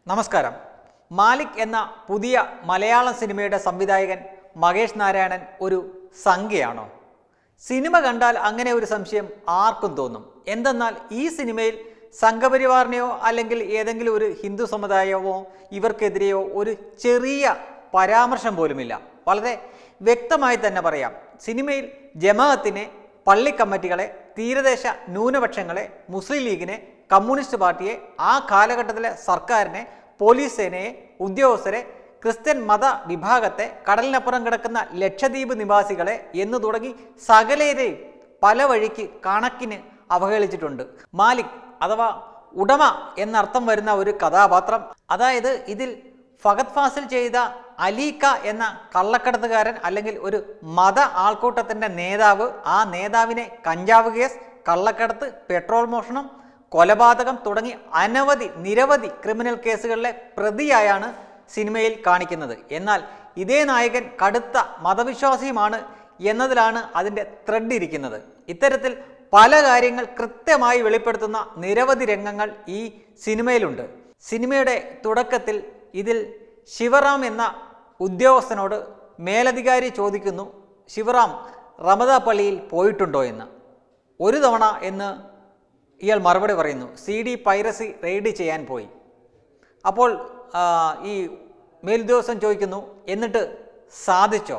നമസ്കാരം മാലിക് എന്ന പുതിയ മലയാളം സിനിമയുടെ സംവിധായകൻ മഹേഷ് നാരായണൻ ഒരു സംഖ്യയാണോ സിനിമ കണ്ടാൽ അങ്ങനെ ഒരു സംശയം ആർക്കും തോന്നും എന്തെന്നാൽ ഈ സിനിമയിൽ സംഘപരിവാറിനെയോ അല്ലെങ്കിൽ ഏതെങ്കിലും ഒരു ഹിന്ദു സമുദായമോ ഇവർക്കെതിരെയോ ഒരു ചെറിയ പരാമർശം പോലുമില്ല വളരെ വ്യക്തമായി തന്നെ പറയാം സിനിമയിൽ ജമാഅത്തിനെ പള്ളി കമ്മിറ്റികളെ തീരദേശ ന്യൂനപക്ഷങ്ങളെ മുസ്ലിം ലീഗിനെ കമ്മ്യൂണിസ്റ്റ് പാർട്ടിയെ ആ കാലഘട്ടത്തിലെ സർക്കാരിനെ പോലീസ് സേനയെ ഉദ്യോഗസ്ഥരെ ക്രിസ്ത്യൻ മത വിഭാഗത്തെ കടലിനപ്പുറം കിടക്കുന്ന ലക്ഷദ്വീപ് നിവാസികളെ എന്ന് തുടങ്ങി സകലരെയും പല വഴിക്ക് കണക്കിന് അവഹേളിച്ചിട്ടുണ്ട് മാലിക് അഥവാ ഉടമ എന്നർത്ഥം വരുന്ന ഒരു കഥാപാത്രം അതായത് ഇതിൽ ഫഹദ് ഫാസിൽ ചെയ്ത അലീക്ക എന്ന കള്ളക്കടത്തുകാരൻ അല്ലെങ്കിൽ ഒരു മത ആൾക്കൂട്ടത്തിൻ്റെ നേതാവ് ആ നേതാവിനെ കഞ്ചാവ് കേസ് കള്ളക്കടത്ത് പെട്രോൾ മോഷണം കൊലപാതകം തുടങ്ങി അനവധി നിരവധി ക്രിമിനൽ കേസുകളിലെ പ്രതിയായാണ് സിനിമയിൽ കാണിക്കുന്നത് എന്നാൽ ഇതേ നായകൻ കടുത്ത മതവിശ്വാസിയുമാണ് എന്നതിലാണ് അതിൻ്റെ ത്രെഡ് ഇരിക്കുന്നത് ഇത്തരത്തിൽ പല കാര്യങ്ങൾ കൃത്യമായി വെളിപ്പെടുത്തുന്ന നിരവധി രംഗങ്ങൾ ഈ സിനിമയിലുണ്ട് സിനിമയുടെ തുടക്കത്തിൽ ഇതിൽ ശിവറാം എന്ന ഉദ്യോഗസ്ഥനോട് മേലധികാരി ചോദിക്കുന്നു ശിവറാം റമദ പള്ളിയിൽ പോയിട്ടുണ്ടോ എന്ന് ഒരു തവണ എന്ന് ഇയാൾ മറുപടി പറയുന്നു സി ഡി പൈറസി റെയ്ഡ് ചെയ്യാൻ പോയി അപ്പോൾ ആ, ഈ മേലുദ്യോഗസ്ഥൻ ചോദിക്കുന്നു എന്നിട്ട് സാധിച്ചോ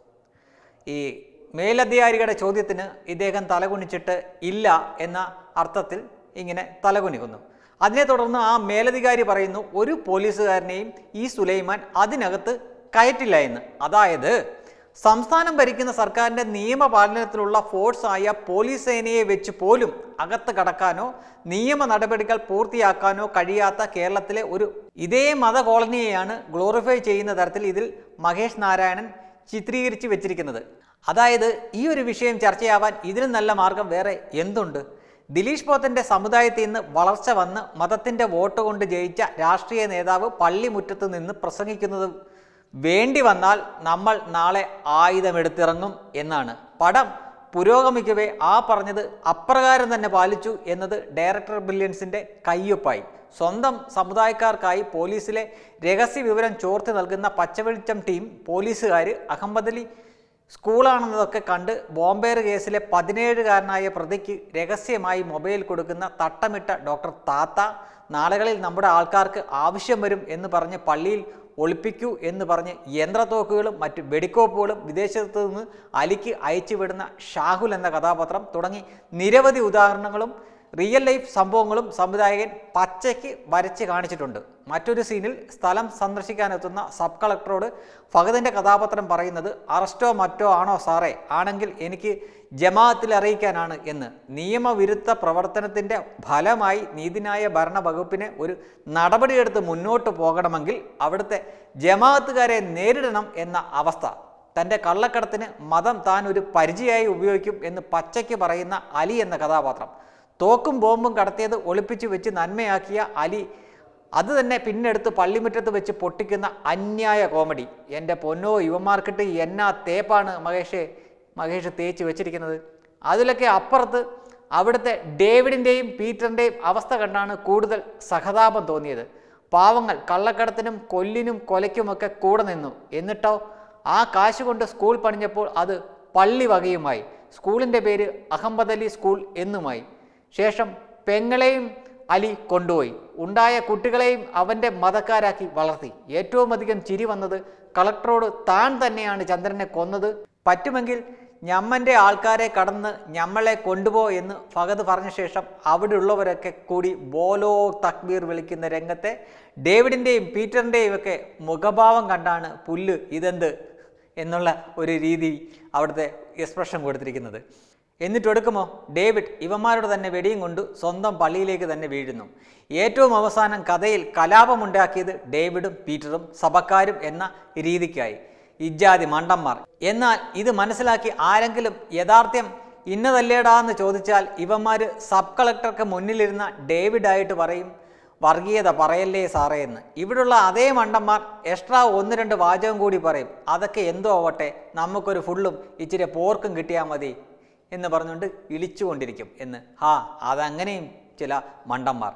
ഈ മേലധികാരിയുടെ ചോദ്യത്തിന് ഇദ്ദേഹം തലകുനിച്ചിട്ട് ഇല്ല എന്ന അർത്ഥത്തിൽ ഇങ്ങനെ തലകുനിക്കുന്നു അതിനെ തുടർന്ന് ആ മേലധികാരി പറയുന്നു ഒരു പോലീസുകാരനെയും ഈ സുലൈമാൻ അതിനകത്ത് കയറ്റില്ല എന്ന് അതായത് സംസ്ഥാനം ഭരിക്കുന്ന സർക്കാരിൻ്റെ നിയമപാലനത്തിലുള്ള ഫോഴ്സായ പോലീസ് സേനയെ വെച്ച് പോലും അകത്ത് കടക്കാനോ നിയമ നടപടികൾ പൂർത്തിയാക്കാനോ കഴിയാത്ത കേരളത്തിലെ ഒരു ഇതേ മത കോളനിയെയാണ് ഗ്ലോറിഫൈ ചെയ്യുന്ന തരത്തിൽ ഇതിൽ മഹേഷ് നാരായണൻ ചിത്രീകരിച്ച് വെച്ചിരിക്കുന്നത് അതായത് ഈ ഒരു വിഷയം ചർച്ചയാവാൻ ഇതിലും നല്ല മാർഗം വേറെ എന്തുണ്ട് ദിലീഷ് പോത്തൻ്റെ സമുദായത്തിൽ നിന്ന് വളർച്ച വന്ന് മതത്തിൻ്റെ വോട്ട് കൊണ്ട് ജയിച്ച രാഷ്ട്രീയ നേതാവ് പള്ളിമുറ്റത്ത് നിന്ന് പ്രസംഗിക്കുന്നത് വേണ്ടി വന്നാൽ നമ്മൾ നാളെ ആയുധമെടുത്തിറങ്ങും എന്നാണ് പടം പുരോഗമിക്കവേ ആ പറഞ്ഞത് അപ്രകാരം തന്നെ പാലിച്ചു എന്നത് ഡയറക്ടർ ബ്രില്യൻസിൻ്റെ കയ്യൊപ്പായി സ്വന്തം സമുദായക്കാർക്കായി പോലീസിലെ രഹസ്യ വിവരം ചോർത്തി നൽകുന്ന പച്ചവെളിച്ചം ടീം പോലീസുകാർ അഹമ്മദലി സ്കൂളാണെന്നതൊക്കെ കണ്ട് ബോംബേർ കേസിലെ പതിനേഴുകാരനായ പ്രതിക്ക് രഹസ്യമായി മൊബൈൽ കൊടുക്കുന്ന തട്ടമിട്ട ഡോക്ടർ താത്ത നാളുകളിൽ നമ്മുടെ ആൾക്കാർക്ക് ആവശ്യം വരും എന്ന് പറഞ്ഞ് പള്ളിയിൽ ഒളിപ്പിക്കൂ എന്ന് പറഞ്ഞ് യന്ത്രത്തോക്കുകളും മറ്റ് വെടിക്കോപ്പുകളും വിദേശത്ത് നിന്ന് അലിക്ക് അയച്ചു വിടുന്ന ഷാഹുൽ എന്ന കഥാപാത്രം തുടങ്ങി നിരവധി ഉദാഹരണങ്ങളും റിയൽ ലൈഫ് സംഭവങ്ങളും സംവിധായകൻ പച്ചയ്ക്ക് വരച്ച് കാണിച്ചിട്ടുണ്ട് മറ്റൊരു സീനിൽ സ്ഥലം സന്ദർശിക്കാനെത്തുന്ന സബ് കളക്ടറോട് ഫഹദിൻ്റെ കഥാപാത്രം പറയുന്നത് അറസ്റ്റോ മറ്റോ ആണോ സാറേ ആണെങ്കിൽ എനിക്ക് ജമാഅത്തിൽ അറിയിക്കാനാണ് എന്ന് നിയമവിരുദ്ധ പ്രവർത്തനത്തിൻ്റെ ഫലമായി നീതിന്യായ ഭരണ വകുപ്പിനെ ഒരു നടപടിയെടുത്ത് മുന്നോട്ട് പോകണമെങ്കിൽ അവിടുത്തെ ജമാഅത്തുകാരെ നേരിടണം എന്ന അവസ്ഥ തൻ്റെ കള്ളക്കടത്തിന് മതം താൻ ഒരു പരിചയമായി ഉപയോഗിക്കും എന്ന് പച്ചയ്ക്ക് പറയുന്ന അലി എന്ന കഥാപാത്രം തോക്കും ബോംബും കടത്തിയത് ഒളിപ്പിച്ചു വെച്ച് നന്മയാക്കിയ അലി അത് തന്നെ പിന്നെടുത്ത് പള്ളിമുറ്റത്ത് വെച്ച് പൊട്ടിക്കുന്ന അന്യായ കോമഡി എൻ്റെ പൊന്നോ യുവമാർക്കിട്ട് എന്നാ തേപ്പാണ് മഹേഷ് മഹേഷ് തേച്ച് വെച്ചിരിക്കുന്നത് അതിലൊക്കെ അപ്പുറത്ത് അവിടുത്തെ ഡേവിഡിൻ്റെയും പീറ്ററിൻ്റെയും അവസ്ഥ കണ്ടാണ് കൂടുതൽ സഹതാപം തോന്നിയത് പാവങ്ങൾ കള്ളക്കടത്തിനും കൊല്ലിനും കൊലയ്ക്കുമൊക്കെ കൂടെ നിന്നു എന്നിട്ടോ ആ കാശ് കൊണ്ട് സ്കൂൾ പണിഞ്ഞപ്പോൾ അത് പള്ളി വകയുമായി സ്കൂളിൻ്റെ പേര് അഹമ്മദ് അലി സ്കൂൾ എന്നുമായി ശേഷം പെങ്ങളെയും അലി കൊണ്ടുപോയി ഉണ്ടായ കുട്ടികളെയും അവൻ്റെ മതക്കാരാക്കി വളർത്തി ഏറ്റവും അധികം ചിരി വന്നത് കളക്ടറോട് താൻ തന്നെയാണ് ചന്ദ്രനെ കൊന്നത് പറ്റുമെങ്കിൽ ഞമ്മൻ്റെ ആൾക്കാരെ കടന്ന് ഞമ്മളെ കൊണ്ടുപോ എന്ന് ഫഹദ് പറഞ്ഞ ശേഷം അവിടെയുള്ളവരൊക്കെ കൂടി ബോലോ തക്ബീർ വിളിക്കുന്ന രംഗത്തെ ഡേവിഡിൻ്റെയും പീറ്ററിൻ്റെയും ഒക്കെ മുഖഭാവം കണ്ടാണ് പുല്ല് ഇതെന്ത് എന്നുള്ള ഒരു രീതി അവിടുത്തെ എക്സ്പ്രഷൻ കൊടുത്തിരിക്കുന്നത് എന്നിട്ടൊടുക്കുമോ ഡേവിഡ് ഇവന്മാരോട് തന്നെ വെടിയും കൊണ്ട് സ്വന്തം പള്ളിയിലേക്ക് തന്നെ വീഴുന്നു ഏറ്റവും അവസാനം കഥയിൽ കലാപമുണ്ടാക്കിയത് ഡേവിഡും പീറ്ററും സഭക്കാരും എന്ന രീതിക്കായി ഇജ്ജാതി മണ്ടന്മാർ എന്നാൽ ഇത് മനസ്സിലാക്കി ആരെങ്കിലും യഥാർത്ഥ്യം ഇന്നതല്ലേടാ എന്ന് ചോദിച്ചാൽ ഇവന്മാർ സബ് കളക്ടർക്ക് മുന്നിലിരുന്ന ഡേവിഡായിട്ട് പറയും വർഗീയത പറയല്ലേ സാറേ എന്ന് ഇവിടുള്ള അതേ മണ്ടന്മാർ എക്സ്ട്രാ ഒന്ന് രണ്ട് വാചകം കൂടി പറയും അതൊക്കെ എന്തോ ആവട്ടെ നമുക്കൊരു ഫുള്ളും ഇച്ചിരി പോർക്കും കിട്ടിയാൽ മതി എന്ന് പറഞ്ഞുകൊണ്ട് ഇളിച്ചുകൊണ്ടിരിക്കും എന്ന് ഹാ അതങ്ങനെയും ചില മണ്ടന്മാർ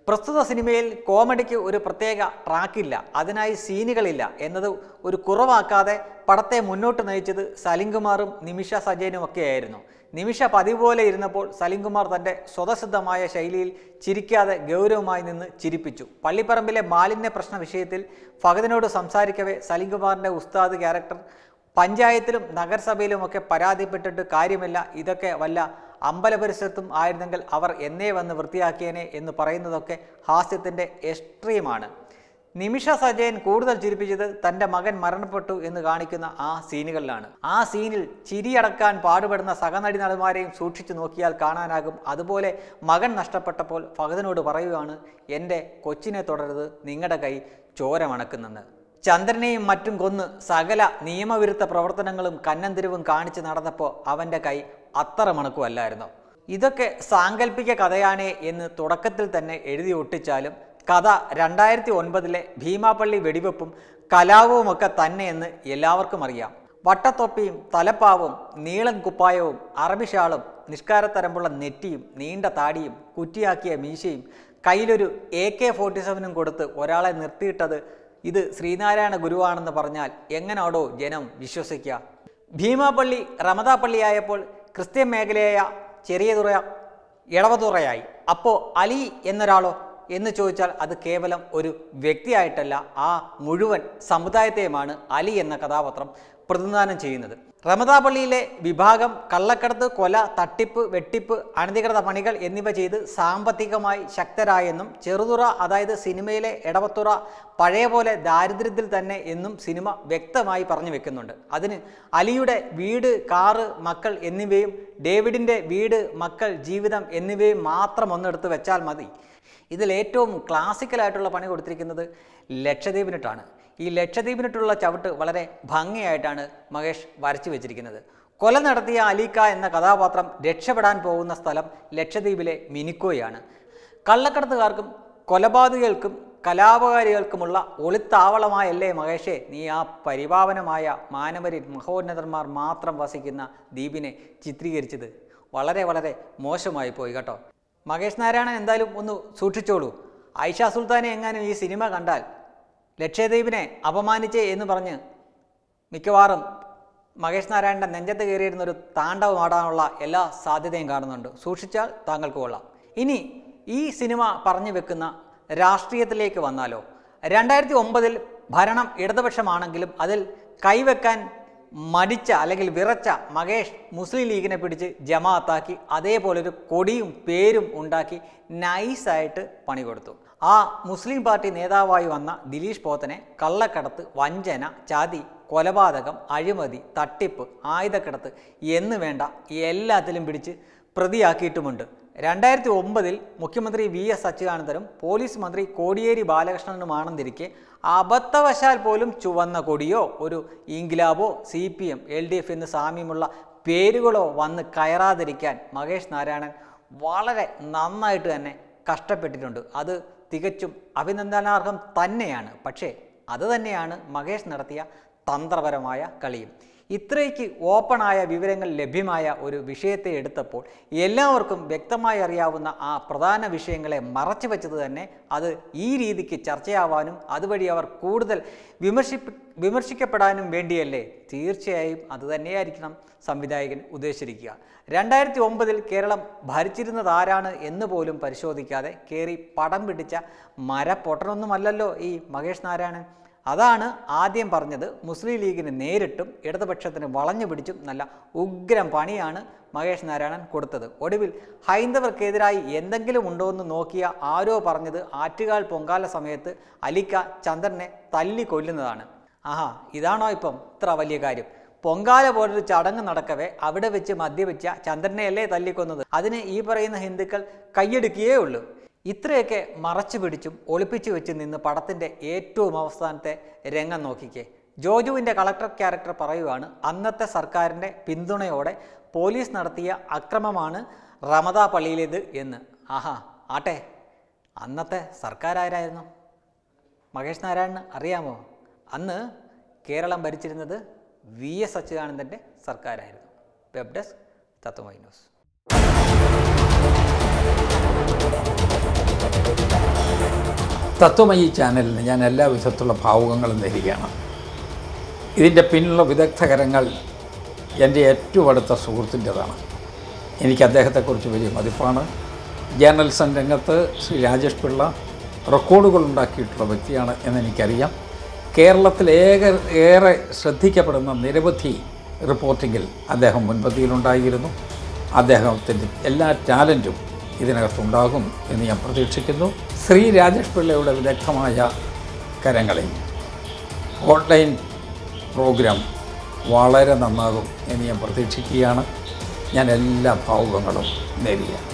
പ്രസ്തുത സിനിമയിൽ കോമഡിക്ക് ഒരു പ്രത്യേക ട്രാക്കില്ല അതിനായി സീനുകളില്ല എന്നത് ഒരു കുറവാക്കാതെ പടത്തെ മുന്നോട്ട് നയിച്ചത് സലിംകുമാറും നിമിഷ സജയനും ഒക്കെയായിരുന്നു നിമിഷ പതിവ് പോലെ ഇരുന്നപ്പോൾ സലിംകുമാർ തൻ്റെ സ്വതസിദ്ധമായ ശൈലിയിൽ ചിരിക്കാതെ ഗൗരവമായി നിന്ന് ചിരിപ്പിച്ചു പള്ളിപ്പറമ്പിലെ മാലിന്യ പ്രശ്ന വിഷയത്തിൽ ഫഹദിനോട് സംസാരിക്കവേ സലിംകുമാറിൻ്റെ ഉസ്താദ് ക്യാരക്ടർ പഞ്ചായത്തിലും നഗരസഭയിലുമൊക്കെ പരാതിപ്പെട്ടിട്ട് കാര്യമില്ല ഇതൊക്കെ വല്ല അമ്പല പരിസരത്തും ആയിരുന്നെങ്കിൽ അവർ എന്നേ വന്ന് വൃത്തിയാക്കിയേനെ എന്ന് പറയുന്നതൊക്കെ ഹാസ്യത്തിൻ്റെ എക്സ്ട്രീമാണ് നിമിഷ സജയൻ കൂടുതൽ ചിരിപ്പിച്ചത് തൻ്റെ മകൻ മരണപ്പെട്ടു എന്ന് കാണിക്കുന്ന ആ സീനുകളിലാണ് ആ സീനിൽ ചിരിയടക്കാൻ പാടുപെടുന്ന സഹനടി നടന്മാരെയും സൂക്ഷിച്ചു നോക്കിയാൽ കാണാനാകും അതുപോലെ മകൻ നഷ്ടപ്പെട്ടപ്പോൾ ഫഹദിനോട് പറയുകയാണ് എൻ്റെ കൊച്ചിനെ തുടരുത് നിങ്ങളുടെ കൈ ചോര മണക്കുന്നെന്ന് ചന്ദ്രനെയും മറ്റും കൊന്ന് സകല നിയമവിരുദ്ധ പ്രവർത്തനങ്ങളും കന്നന്തിരിവും കാണിച്ച് നടന്നപ്പോൾ അവൻ്റെ കൈ അത്ര മണക്കുമല്ലായിരുന്നു ഇതൊക്കെ സാങ്കല്പിക കഥയാണേ എന്ന് തുടക്കത്തിൽ തന്നെ എഴുതി ഒട്ടിച്ചാലും കഥ രണ്ടായിരത്തി ഒൻപതിലെ ഭീമാപ്പള്ളി വെടിവെപ്പും കലാപവുമൊക്കെ തന്നെയെന്ന് എല്ലാവർക്കും അറിയാം വട്ടത്തൊപ്പിയും തലപ്പാവും നീളൻ കുപ്പായവും അറബിഷാളും നിഷ്കാരത്തരമ്പുള്ള നെറ്റിയും നീണ്ട താടിയും കുറ്റിയാക്കിയ മീശയും കയ്യിലൊരു എ കെ ഫോർട്ടി സെവനും കൊടുത്ത് ഒരാളെ നിർത്തിയിട്ടത് ഇത് ശ്രീനാരായണ ഗുരുവാണെന്ന് പറഞ്ഞാൽ എങ്ങനാടോ ജനം വിശ്വസിക്കുക ഭീമാപള്ളി റമദാപ്പള്ളിയായപ്പോൾ ക്രിസ്ത്യൻ മേഖലയായ ചെറിയ തുറ ഇടവതുറയായി അപ്പോൾ അലി എന്നൊരാളോ എന്ന് ചോദിച്ചാൽ അത് കേവലം ഒരു വ്യക്തിയായിട്ടല്ല ആ മുഴുവൻ സമുദായത്തെയുമാണ് അലി എന്ന കഥാപാത്രം പ്രതിനിധാനം ചെയ്യുന്നത് റമദാപള്ളിയിലെ വിഭാഗം കള്ളക്കടത്ത് കൊല തട്ടിപ്പ് വെട്ടിപ്പ് അനധികൃത പണികൾ എന്നിവ ചെയ്ത് സാമ്പത്തികമായി ശക്തരായെന്നും ചെറുതുറ അതായത് സിനിമയിലെ ഇടവത്തുറ പഴയ പോലെ ദാരിദ്ര്യത്തിൽ തന്നെ എന്നും സിനിമ വ്യക്തമായി പറഞ്ഞു വെക്കുന്നുണ്ട് അതിന് അലിയുടെ വീട് കാറ് മക്കൾ എന്നിവയും ഡേവിഡിൻ്റെ വീട് മക്കൾ ജീവിതം എന്നിവയും മാത്രം ഒന്നെടുത്ത് വെച്ചാൽ മതി ഇതിൽ ഏറ്റവും ക്ലാസിക്കലായിട്ടുള്ള പണി കൊടുത്തിരിക്കുന്നത് ലക്ഷദ്വീപിനിട്ടാണ് ഈ ലക്ഷദ്വീപിനിട്ടുള്ള ചവിട്ട് വളരെ ഭംഗിയായിട്ടാണ് മഹേഷ് വരച്ചു വെച്ചിരിക്കുന്നത് കൊല നടത്തിയ അലീക്ക എന്ന കഥാപാത്രം രക്ഷപ്പെടാൻ പോകുന്ന സ്ഥലം ലക്ഷദ്വീപിലെ മിനിക്കോയാണ് കള്ളക്കടത്തുകാർക്കും കൊലപാതകൾക്കും കലാപകാരികൾക്കുമുള്ള ഒളിത്താവളമായല്ലേ മഹേഷേ നീ ആ പരിപാവനമായ മാനവരിൽ മഹോന്നതന്മാർ മാത്രം വസിക്കുന്ന ദ്വീപിനെ ചിത്രീകരിച്ചത് വളരെ വളരെ മോശമായി പോയി കേട്ടോ മഹേഷ് നാരായണൻ എന്തായാലും ഒന്ന് സൂക്ഷിച്ചോളൂ ഐഷ സുൽത്താനെ എങ്ങാനും ഈ സിനിമ കണ്ടാൽ ലക്ഷദ്വീപിനെ അപമാനിച്ചേ എന്ന് പറഞ്ഞ് മിക്കവാറും മഹേഷ് നാരായണൻ്റെ നെഞ്ചത്ത് കയറിയിരുന്ന ഒരു താണ്ഡവം ആടാനുള്ള എല്ലാ സാധ്യതയും കാണുന്നുണ്ട് സൂക്ഷിച്ചാൽ താങ്കൾക്ക് കൊള്ളാം ഇനി ഈ സിനിമ പറഞ്ഞു വെക്കുന്ന രാഷ്ട്രീയത്തിലേക്ക് വന്നാലോ രണ്ടായിരത്തി ഒമ്പതിൽ ഭരണം ഇടതുപക്ഷമാണെങ്കിലും അതിൽ കൈവെക്കാൻ മടിച്ച അല്ലെങ്കിൽ വിറച്ച മഹേഷ് മുസ്ലിം ലീഗിനെ പിടിച്ച് ജമാഅത്താക്കി അതേപോലൊരു കൊടിയും പേരും ഉണ്ടാക്കി നൈസായിട്ട് പണി കൊടുത്തു ആ മുസ്ലിം പാർട്ടി നേതാവായി വന്ന ദിലീഷ് പോത്തനെ കള്ളക്കടത്ത് വഞ്ചന ചതി കൊലപാതകം അഴിമതി തട്ടിപ്പ് ആയുധക്കടത്ത് എന്ന് വേണ്ട എല്ലാത്തിലും പിടിച്ച് പ്രതിയാക്കിയിട്ടുമുണ്ട് രണ്ടായിരത്തി ഒമ്പതിൽ മുഖ്യമന്ത്രി വി എസ് അച്യുതാനന്ദനും പോലീസ് മന്ത്രി കോടിയേരി ബാലകൃഷ്ണനുമാണെന്നിരിക്കെ അബദ്ധവശാൽ പോലും ചുവന്ന കൊടിയോ ഒരു ഇൻഗ്ലാബോ C P M L D F എന്ന് സാമ്യമുള്ള പേരുകളോ വന്ന് കയറാതിരിക്കാൻ മഹേഷ് നാരായണൻ വളരെ നന്നായിട്ട് തന്നെ കഷ്ടപ്പെട്ടിട്ടുണ്ട് അത് തികച്ചും അഭിനന്ദനാർഹം തന്നെയാണ് പക്ഷേ അത് തന്നെയാണ് മഹേഷ് നടത്തിയ തന്ത്രപരമായ കളിയും ഇത്രയ്ക്ക് ഓപ്പണായ വിവരങ്ങൾ ലഭ്യമായ ഒരു വിഷയത്തെ എടുത്തപ്പോൾ എല്ലാവർക്കും വ്യക്തമായി അറിയാവുന്ന ആ പ്രധാന വിഷയങ്ങളെ മറച്ചു വെച്ചത് തന്നെ അത് ഈ രീതിക്ക് ചർച്ചയാവാനും അതുവഴി അവർ കൂടുതൽ വിമർശിപ്പ വിമർശിക്കപ്പെടാനും വേണ്ടിയല്ലേ തീർച്ചയായും അത് തന്നെയായിരിക്കണം സംവിധായകൻ ഉദ്ദേശിച്ചിരിക്കുക രണ്ടായിരത്തി ഒമ്പതിൽ കേരളം ഭരിച്ചിരുന്നത് ആരാണ് എന്ന് പോലും പരിശോധിക്കാതെ കയറി പടം പിടിച്ച മരപ്പൊട്ടനൊന്നുമല്ലല്ലോ ഈ മഹേഷ് നാരായണൻ അതാണ് ആദ്യം പറഞ്ഞത് മുസ്ലിം ലീഗിന് നേരിട്ടും ഇടതുപക്ഷത്തിന് വളഞ്ഞു പിടിച്ചും നല്ല ഉഗ്രം പണിയാണ് മഹേഷ് നാരായണൻ കൊടുത്തത് ഒടുവിൽ ഹൈന്ദവർക്കെതിരായി എന്തെങ്കിലും ഉണ്ടോ എന്ന് നോക്കിയ ആരോ പറഞ്ഞത് ആറ്റുകാൽ പൊങ്കാല സമയത്ത് അലിക്ക ചന്ദ്രനെ തല്ലി കൊല്ലുന്നതാണ് ആഹാ ഇതാണോ ഇപ്പം ഇത്ര വലിയ കാര്യം പൊങ്കാല പോലൊരു ചടങ്ങ് നടക്കവേ അവിടെ വെച്ച് മദ്യവെച്ച ചന്ദ്രനെയല്ലേ തല്ലിക്കൊന്നത് അതിന് ഈ പറയുന്ന ഹിന്ദുക്കൾ കൈയെടുക്കുകയേ ഉള്ളൂ ഇത്രയൊക്കെ മറച്ചു പിടിച്ചും ഒളിപ്പിച്ചു വെച്ച് നിന്ന് പടത്തിൻ്റെ ഏറ്റവും അവസാനത്തെ രംഗം നോക്കിക്കേ ജോജുവിൻ്റെ കളക്ടർ ക്യാരക്ടർ പറയുവാണ് അന്നത്തെ സർക്കാരിൻ്റെ പിന്തുണയോടെ പോലീസ് നടത്തിയ അക്രമമാണ് റമദ പള്ളിയിലേത് എന്ന് ആഹാ ആട്ടെ അന്നത്തെ സർക്കാർ ആരായിരുന്നു മഹേഷ് നാരായണന് അറിയാമോ അന്ന് കേരളം ഭരിച്ചിരുന്നത് വി എസ് അച്യുതാനന്ദൻ്റെ സർക്കാരായിരുന്നു web desk Tatwamayi news Tatwamayi ചാനലിന് ഞാൻ എല്ലാ വിധത്തിലുള്ള ഭാവുകങ്ങളും നേരുകയാണ് ഇതിൻ്റെ പിന്നിലുള്ള വിദഗ്ധകരങ്ങൾ എൻ്റെ ഏറ്റവും അടുത്ത സുഹൃത്തിൻ്റെതാണ് എനിക്ക് അദ്ദേഹത്തെക്കുറിച്ച് വലിയ മതിപ്പാണ് ജേർണലിസം രംഗത്ത് ശ്രീ രാജേഷ് പിള്ള റെക്കോർഡുകൾ ഉണ്ടാക്കിയിട്ടുള്ള വ്യക്തിയാണ് എന്നെനിക്കറിയാം കേരളത്തിൽ ഏക ഏറെ ശ്രദ്ധിക്കപ്പെടുന്ന നിരവധി റിപ്പോർട്ടിങ്ങിൽ അദ്ദേഹം മുൻപന്തിയിലുണ്ടായിരുന്നു അദ്ദേഹത്തിൻ്റെ എല്ലാ ടാലൻറ്റും ഇതിനകത്തുണ്ടാകും എന്ന് ഞാൻ പ്രതീക്ഷിക്കുന്നു ശ്രീ രാജേഷ് പിള്ളയുടെ വിദഗ്ധമായ കരങ്ങളിൽ ഓൺലൈൻ പ്രോഗ്രാം വളരെ നന്നാകും എന്ന് ഞാൻ പ്രതീക്ഷിക്കുകയാണ് ഞാൻ എല്ലാ ഭാവുകങ്ങളും നേരുകയാണ്